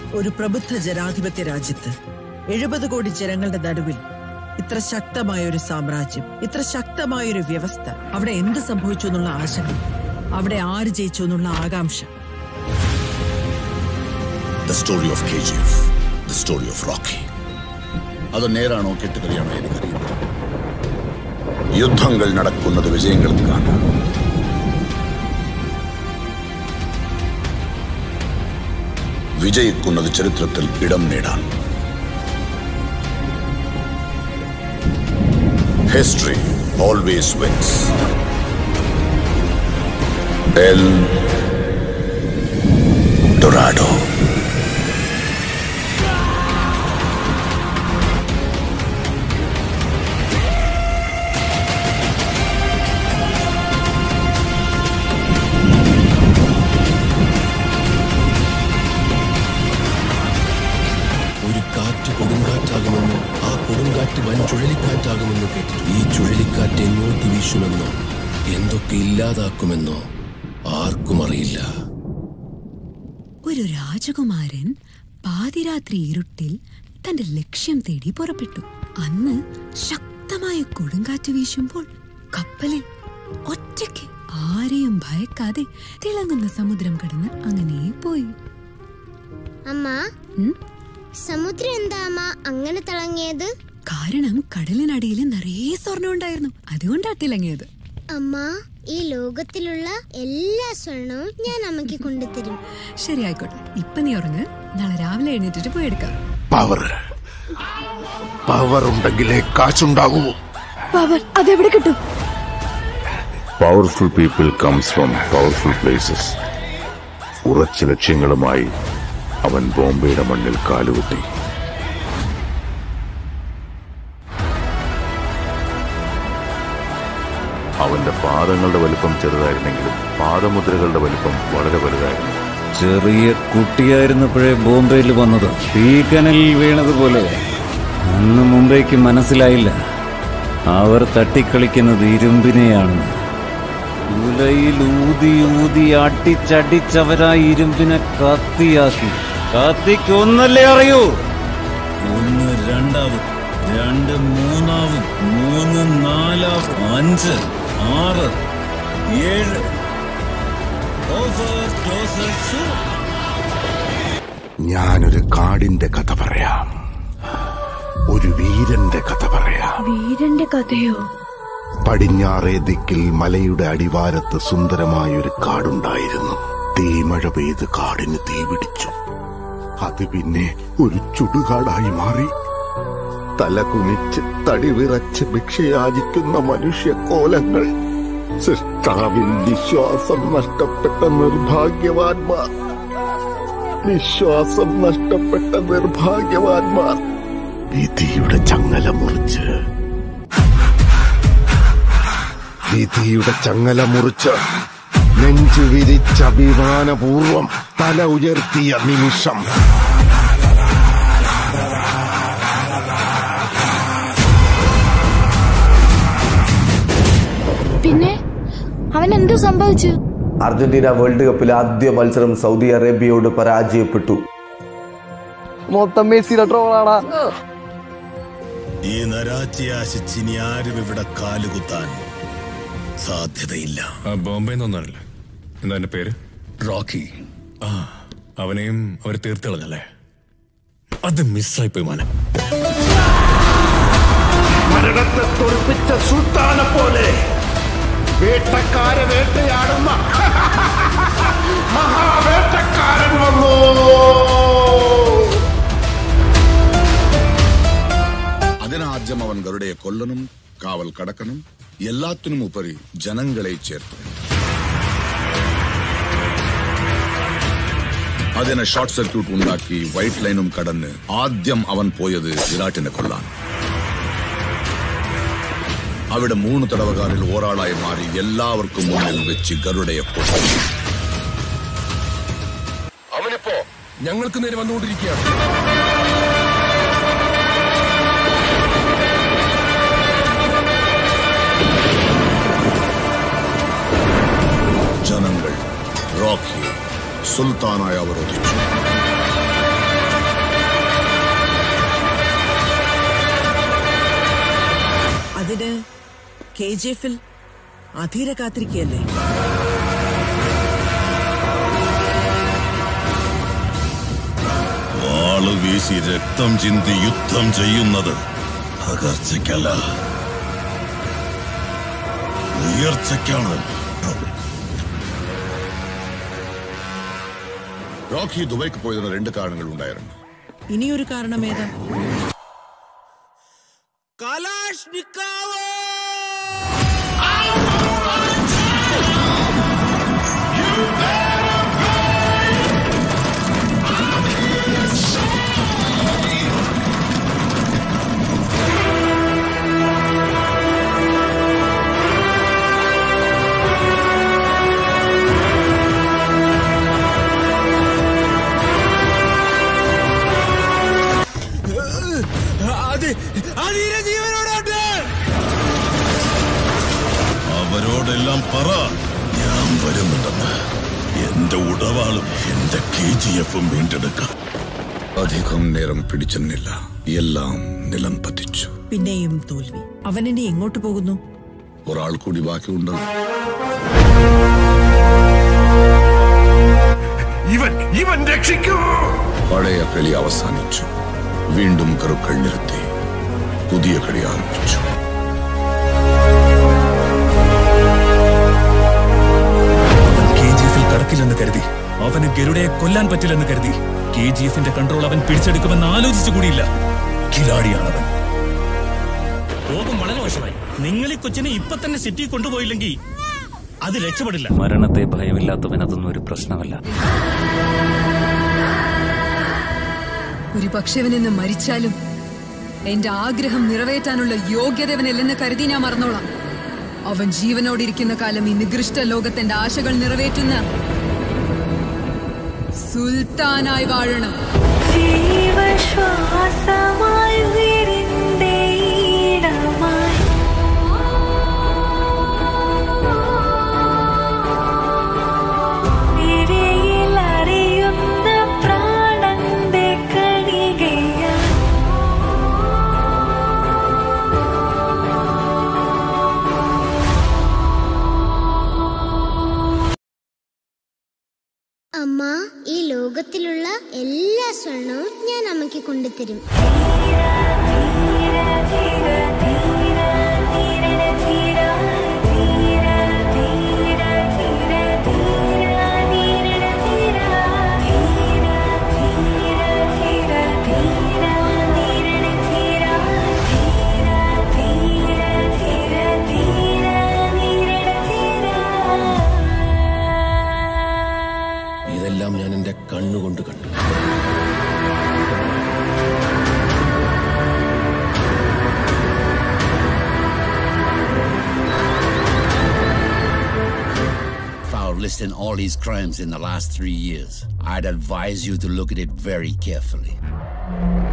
ഒരു പ്രബുദ്ധ ജനാധിപത്യ രാജ്യത്ത് എഴുപത് കോടി ജനങ്ങളുടെ നടുവിൽ ഇത്ര ശക്തമായ ഒരു സാമ്രാജ്യം ഇത്ര ശക്തമായ ഒരു വ്യവസ്ഥ അവിടെ എന്ത് സംഭവിച്ചു എന്നുള്ള ആശങ്ക അവിടെ ആര് ജയിച്ചു എന്നുള്ള ആകാംക്ഷ the story of K G F the story of Rocky അത് നേരാണോ കെട്ടുകറിയാണോ എനിക്കറിയില്ല യുദ്ധങ്ങൾ നടക്കുന്നത് വിജയങ്ങൾക്കാണ് വിജയിക്കുന്നത് ചരിത്രത്തിൽ ഇടം നേടാൻ history always wins El Dorado ഒരു കാറ്റ് കൊടുങ്കാറ്റാകുമെന്നും ആ കൊടുങ്കാറ്റ് വൻ ചുഴലിക്കാറ്റാകുമെന്ന് കേട്ടു ഈ ചുഴലിക്കാറ്റ് എങ്ങോട്ട് വീശുമെന്നോ എന്തൊക്കെ ഇല്ലാതാക്കുമെന്നോ ആർക്കും അറിയില്ല ഒരു രാജകുമാരൻ പാതിരാത്രി ഇരുട്ടിൽ തന്റെ ലക്ഷ്യം തേടി പുറപ്പെട്ടു അന്ന് ശക്തമായ കൊടുങ്കാറ്റ് വീശുമ്പോൾ കപ്പലിൽ ഒറ്റയ്ക്ക് ആരെയും ഭയക്കാതെ തിളങ്ങുന്ന സമുദ്രം കടന്ന് അങ്ങനെ പോയി അമ്മ ഉം? സമുദ്രം എന്താ അമ്മ അങ്ങനെ തിളങ്ങിയത് കാരണം കടലിനടിയിൽ നിറയെ സ്വർണം ഉണ്ടായിരുന്നു അതുകൊണ്ടാ തിളങ്ങിയത് അമ്മ ഈ ലോകത്തിലുള്ള എല്ലാ സ്വർണവും ഞാൻ അമ്മയ്ക്ക് കൊണ്ടുതരും ശരി ആയിക്കോട്ടെ ഇപ്പൊ നീ ഉറങ്ങ് നാളെ രാവിലെ എഴുന്നേറ്റിട്ട് പോയി എടുക്കാം പവർ പവർ ഉണ്ടെങ്കിലേ കാശുണ്ടാകൂ പവർ അതെവിടെ കിട്ടും powerful people comes from powerful places ഉറച്ച ലക്ഷ്യങ്ങളുമായി അവൻ ബോംബെയുടെ മണ്ണിൽ കാലുകുത്തി അവന്റെ പാദങ്ങളുടെ വലിപ്പം ചെറുതായിരുന്നെങ്കിലും പാദമുദ്രകളുടെ വലിപ്പം വളരെ വലുതായിരുന്നു ചെറിയ കുട്ടിയായിരുന്നപ്പോഴേ ബോംബെയിൽ വന്നത് തീക്കനലിൽ വീണതുപോലെ അന്ന് മുംബൈക്ക് മനസ്സിലായില്ല അവർ തട്ടിക്കളിക്കുന്നത് ഇരുമ്പിനെയാണെന്ന് ഉലയിൽ ഊതി ഊതി അടിച്ചടിച്ചവരാ ഇരുമ്പിനെ കത്തിയാക്കി കത്തിക്കൊന്നല്ലേ അറിയൂ ഒന്ന് രണ്ടാവും രണ്ട് മൂന്നാവും മൂന്ന് നാലാവും അഞ്ച് ആറ് ഏഴ് ഓഫർ ക്ലോസർ ഷൂട്ട് ഞാനൊരു കാടിന്റെ കഥ പറയാം ഒരു വീരന്റെ കഥ പറയാം വീരന്റെ കഥയോ പടിഞ്ഞാറേ ദിക്കിൽ മലയുടെ അടിവാരത്ത് സുന്ദരമായൊരു കാടുണ്ടായിരുന്നു തീമഴ പെയ്ത് കാടിന് തീ പിടിച്ചു അത് പിന്നെ ഒരു ചുടുകാടായി മാറി തല കുനിച്ച് തടി വിറച്ച് ഭിക്ഷയാചിക്കുന്ന മനുഷ്യ കോലങ്ങൾ സൃഷ്ടാവിൽ വിശ്വാസം നഷ്ടപ്പെട്ട നിർഭാഗ്യവാന്മാർ വിശ്വാസം നഷ്ടപ്പെട്ട നിർഭാഗ്യവാന്മാർ വിധിയുടെ ചങ്ങല മുറിച്ച് വിധിയുടെ ചങ്ങല മുറിച്ച് നെഞ്ചു വിരിച്ച അഭിമാനപൂർവം തല ഉയർത്തിയ നിമിഷം പിന്നെ അവൻ എന്തു സംഭവിച്ചു അർജന്റീന വേൾഡ് കപ്പിൽ ആദ്യ മത്സരം സൗദി അറേബ്യയോട് പരാജയപ്പെട്ടു മൊത്തം മെസ്സിയുടെ ട്രോളാടാ ഈ നരാച്ചി ആശിച്ചിനി ആരും ഇവിടെ കാലുകുത്താൻ സാധ്യതയില്ല ആ ബോംബെ നിന്നൊന്നല്ല എന്താ എന്റെ പേര് റോക്കി ആ അവനെയും അവർ തീർത്ത് കളഞ്ഞല്ലേ അത് മിസ്സായി പോയി മോനെ മരണത്തെ തോൽപ്പിച്ച സുൽത്താനെ പോലെ വേട്ടക്കാരെ വേട്ടയാടുന്ന മഹാവേട്ടക്കാരൻ വന്നു അതിനാദ്യം അവൻ ഗരുഡയെ കൊല്ലണം കാവൽ കടക്കണം എല്ലാത്തിനും ഉപരി ജനങ്ങളെ ചേർത്തു അതിന് ഷോർട്ട് സർക്യൂട്ട് ഉണ്ടാക്കി വൈറ്റ് ലൈനും കടന്ന് ആദ്യം അവൻ പോയത് വിരാട്ടിനെ കൊല്ലാൻ അവിടെ മൂന്ന് തടവുകാരിൽ ഒരാളായി മാറി എല്ലാവർക്കും മുന്നിൽ വെച്ച് ഗരുഡയെ കൊന്നു അവനിപ്പോ ഞങ്ങൾക്ക് നേരെ വന്നുകൊണ്ടിരിക്കുകയാണ് ജനങ്ങൾ റോക്കിയെ സുൽത്താനായി അവരോധിച്ചു അതിന് കെ ജി എഫിൽ അധീര കാത്തിരിക്കുകയല്ലേ വാള് വീശി രക്തം ചിന്തി യുദ്ധം ചെയ്യുന്നത് തകർച്ചയ്ക്കല്ല ഉയർച്ചയ്ക്കാണ് റോക്കി ദുബൈക്ക് പോയതിന് രണ്ട് കാരണങ്ങൾ ഉണ്ടായിരുന്നു ഇനിയൊരു കാരണം ഏതാ അവരോടെല്ലാം പറ ഞാൻ വരുന്നുണ്ടെന്ന് എന്റെ ഉടവാളും എന്റെ കെ ജി എഫും വീണ്ടെടുക്കാം അധികം നേരം പിടിച്ചെന്നില്ല എല്ലാം നിലം പതിച്ചു പിന്നെയും തോൽവി അവനിനി എങ്ങോട്ട് പോകുന്നു ഒരാൾ കൂടി ബാക്കിയുണ്ട് ഇവൻ ഇവൻ രക്ഷിക്കൂ പഴയ കളി അവസാനിച്ചു വീണ്ടും കറുക്കൾ നിർത്തി പുതിയ കളി ആരംഭിച്ചു അവൻ കെ ജി എഫിൽ കടക്കില്ലെന്ന് കരുതി അവന് ഗരുഡയെ കൊല്ലാൻ പറ്റില്ലെന്ന് കരുതി കെ ജി എഫിന്റെ കൺട്രോൾ അവൻ പിടിച്ചെടുക്കുമെന്ന് ആലോചിച്ചു കൂടിയില്ല കിലാടിയാണവൻ കോപം വളരെ മോശമായി നിങ്ങൾ ഈ കൊച്ചിനെ ഇപ്പൊ തന്നെ സിറ്റി കൊണ്ടുപോയില്ലെങ്കിൽ അത് രക്ഷപ്പെടില്ല മരണത്തെ ഭയമില്ലാത്തവൻ അതൊന്നും ഒരു പ്രശ്നമല്ല ഒരു പക്ഷെ അവൻ ഇന്ന് മരിച്ചാലും എന്റെ ആഗ്രഹം നിറവേറ്റാനുള്ള യോഗ്യത അവനില്ലെന്ന് കരുതി ഞാൻ മറന്നോളാം അവൻ ജീവനോടിരിക്കുന്ന കാലം ഈ നികൃഷ്ട ലോകത്തിന്റെ ആശകൾ നിറവേറ്റുന്ന സുൽത്താനായി വാഴണം ജീവശ്വാസമായി വിരിന്തേ ഈടമായി നിരയിൽ അറിയുന്ന പ്രാണന്റെ കണികയാ അമ്മ ഈ ലോകത്തിലുള്ള എല്ലാ സ്വർണവും ഞാൻ അമ്മയ്ക്ക് കൊണ്ടുതരും ഇതെല്ലാം ഞാൻ എന്റെ കണ്ണുകൊണ്ട് കണ്ടു Foul listing all his crimes in the last three years. I'd advise you to look at it very carefully.